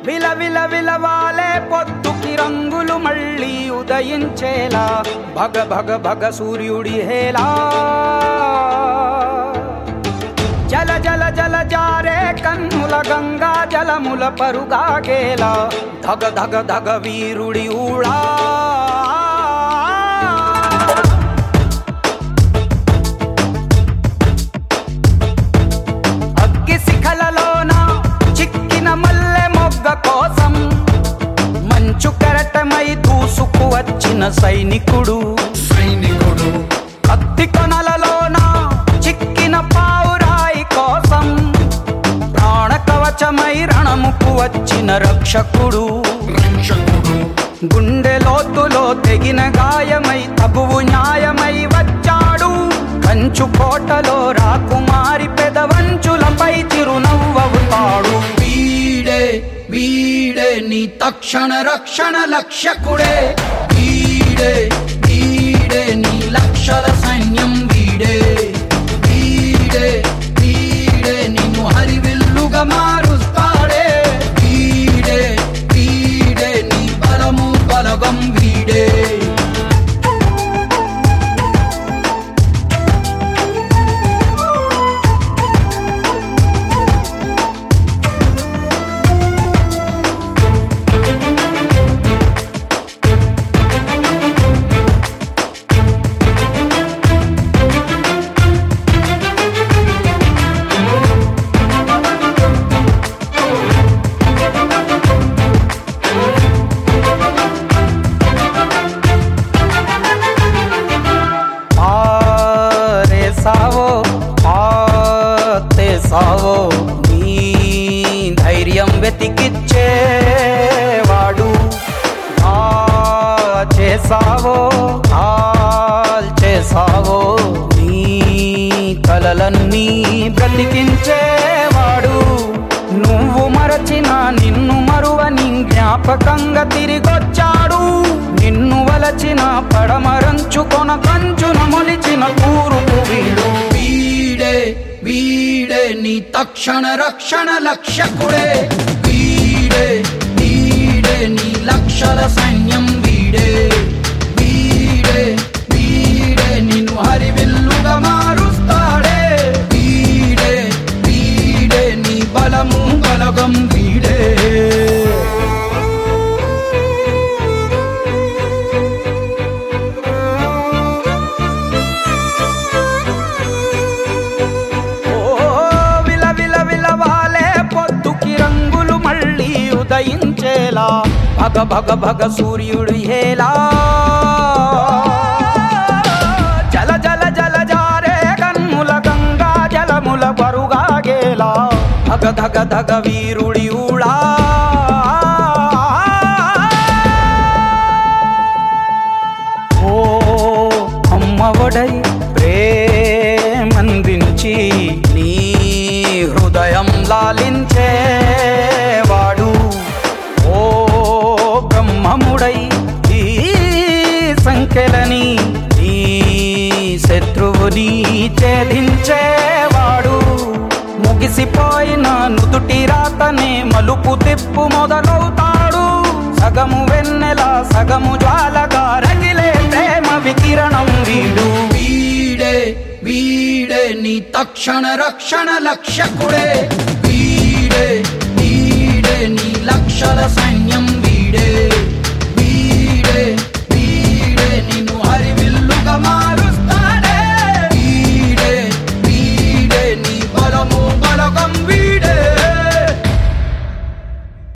విల విల విలవాలే పొద్దుకి రంగులు మళ్ళీ ఉదయించేలా భగ భగ భగ సూర్యుడి హేలా జల జల జల జారే కన్నుల గంగా జలముల పరుగాగేలా ధగ ధగ ధగ వీరుడి ఊళా అగ్గి శిఖలలోన చిక్కిన మల్లె మొగ్గ కోసం మంచు కెరటమై దూసుకు వచ్చిన సైనికుడు సైనికుడు కత్తి కొనలలోన చిక్కిన పావురాయి కోసం ప్రాణ కవచమై రణముకు వచ్చిన రక్షకుడు రక్షకుడు గుండె లోతులో తెగిన గాయమై తగువు న్యాయమై వచ్చాడు కంచు కోటలో రాకుమారి పెదవంచులపై చిరునవ్వవుతాడు వీడే వీడే నీ తక్షణ రక్షణ లక్ష్యకుడే వీడే వీడే నీ లక్షల సైన్యం వీడే వీడే వీడే నిన్ను హరివిల్లుగా మారుస్తాడే వీడే వీడే నీ బలము బలగం వీడే ఆరే సావో ఆతే సావో నీ ధైర్యం వెతికిచ్చేవాడు ఆ చేసావో ఆల్ చేసావో నీ కలలన్నీ బ్రతికించేవాడు నువ్వు మరచిన నిన్ను మరువని జ్ఞాపకంగా తిరిగొచ్చాడు నిన్ను వలచిన పడమరంచుకొన కంచున మొలిచిన కూరుకు వీడు వీడే వీడే నీ తక్షణ రక్షణ లక్ష్యకుడే వీడే వీడే నీ లక్షల సైన్యం వీడే వీడే వీడే నిన్ను హరివిల్లుగా మారుస్తాడే వీడే వీడే నీ బలము బలగం వీడే ఓ విల విల విలవాలే పొద్దుకి రంగులు మళ్ళీ ఉదయించేలా భగ భగ భగ సూర్యుడు హేలా జల జల జల జారే కన్నుల గంగా జలముల పరుగాగేలా ధగ ధగ ధగ వీరుడి ఊళా ఓ అమ్మఒడై ప్రేమందించి నీ హృదయం లాలించేవాడు ఓ బ్రహ్మముడై ఈ సంఖ్యలని ఈ శత్రువుని ఛేదించేవాడు ముగిసిపోయిన నుదుటి రాతనే మలుపు తిప్పు మొదలవుతాడు సగము వెన్నెల సగము జ్వాలగా రగిలే ప్రేమ వికిరణం వీడు వీడే వీడే నీ తక్షణ రక్షణ లక్ష్యకుడే వీడే వీడే నీ లక్షల సైన్యం